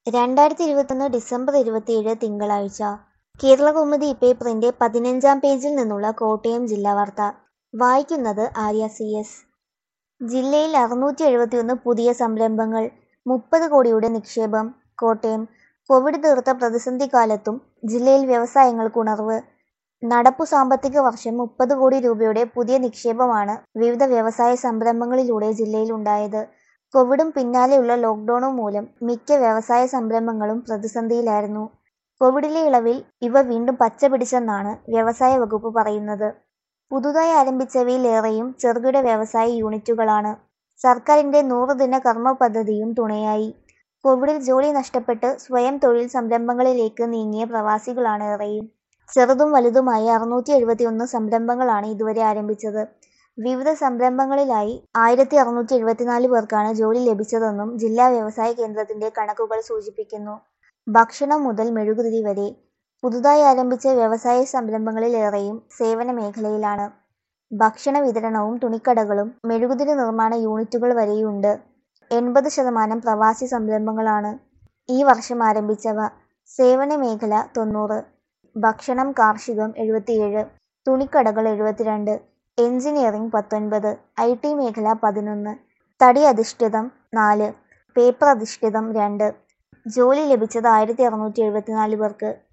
രണ്ടായിരത്തി ഇരുപത്തൊന്ന് ഡിസംബർ ഇരുപത്തിയേഴ് തിങ്കളാഴ്ച കേരളകൗമുദി പേപ്പറിന്റെ പതിനഞ്ചാം പേജിൽ നിന്നുള്ള കോട്ടയം ജില്ലാ വാർത്ത വായിക്കുന്നത് ആര്യ സി എസ് ജില്ലയിൽ അറുന്നൂറ്റി എഴുപത്തിയൊന്ന് പുതിയ സംരംഭങ്ങൾ മുപ്പത് കോടിയുടെ നിക്ഷേപം കോട്ടയം കോവിഡ് തീർത്ത പ്രതിസന്ധി കാലത്തും ജില്ലയിൽ വ്യവസായങ്ങൾക്ക് ഉണർവ് നടപ്പു സാമ്പത്തിക വർഷം മുപ്പത് കോടി രൂപയുടെ പുതിയ നിക്ഷേപമാണ് വിവിധ വ്യവസായ സംരംഭങ്ങളിലൂടെ ജില്ലയിൽ ഉണ്ടായത് കോവിഡും പിന്നാലെയുള്ള ലോക്ക്ഡൌണും മൂലം മിക്ക വ്യവസായ സംരംഭങ്ങളും പ്രതിസന്ധിയിലായിരുന്നു കോവിഡിലെ ഇളവിൽ ഇവ വീണ്ടും പച്ച പിടിച്ചെന്നാണ് വ്യവസായ വകുപ്പ് പറയുന്നത് പുതുതായി ആരംഭിച്ചവയിലേറെയും ചെറുകിട വ്യവസായ യൂണിറ്റുകളാണ് സർക്കാരിന്റെ നൂറുദിന കർമ്മ പദ്ധതിയും തുണയായി കോവിഡിൽ ജോലി നഷ്ടപ്പെട്ട് സ്വയം തൊഴിൽ സംരംഭങ്ങളിലേക്ക് നീങ്ങിയ പ്രവാസികളാണ് ഏറെയും ചെറുതും വലുതുമായ അറുന്നൂറ്റി എഴുപത്തിയൊന്ന് സംരംഭങ്ങളാണ് ഇതുവരെ ആരംഭിച്ചത് വിവിധ സംരംഭങ്ങളിലായി ആയിരത്തി അറുന്നൂറ്റി എഴുപത്തിനാല് പേർക്കാണ് ജോലി ലഭിച്ചതെന്നും ജില്ലാ വ്യവസായ കേന്ദ്രത്തിന്റെ കണക്കുകൾ സൂചിപ്പിക്കുന്നു ഭക്ഷണം മുതൽ മെഴുകുതിരി വരെ പുതുതായി ആരംഭിച്ച വ്യവസായ സംരംഭങ്ങളിലേറെയും സേവന മേഖലയിലാണ് ഭക്ഷണ വിതരണവും തുണിക്കടകളും മെഴുകുതിരി നിർമ്മാണ യൂണിറ്റുകൾ വരെയുണ്ട് എൺപത് ശതമാനം പ്രവാസി സംരംഭങ്ങളാണ് ഈ വർഷം ആരംഭിച്ചവ സേവന മേഖല തൊണ്ണൂറ് ഭക്ഷണം കാർഷികം എഴുപത്തിയേഴ് തുണിക്കടകൾ എഴുപത്തിരണ്ട് എഞ്ചിനീയറിംഗ് പത്തൊൻപത് ഐ ടി മേഖല പതിനൊന്ന് തടി അധിഷ്ഠിതം നാല് പേപ്പർ അധിഷ്ഠിതം രണ്ട് ജോലി ലഭിച്ചത് ആയിരത്തി അറുന്നൂറ്റി എഴുപത്തിനാല് പേർക്ക്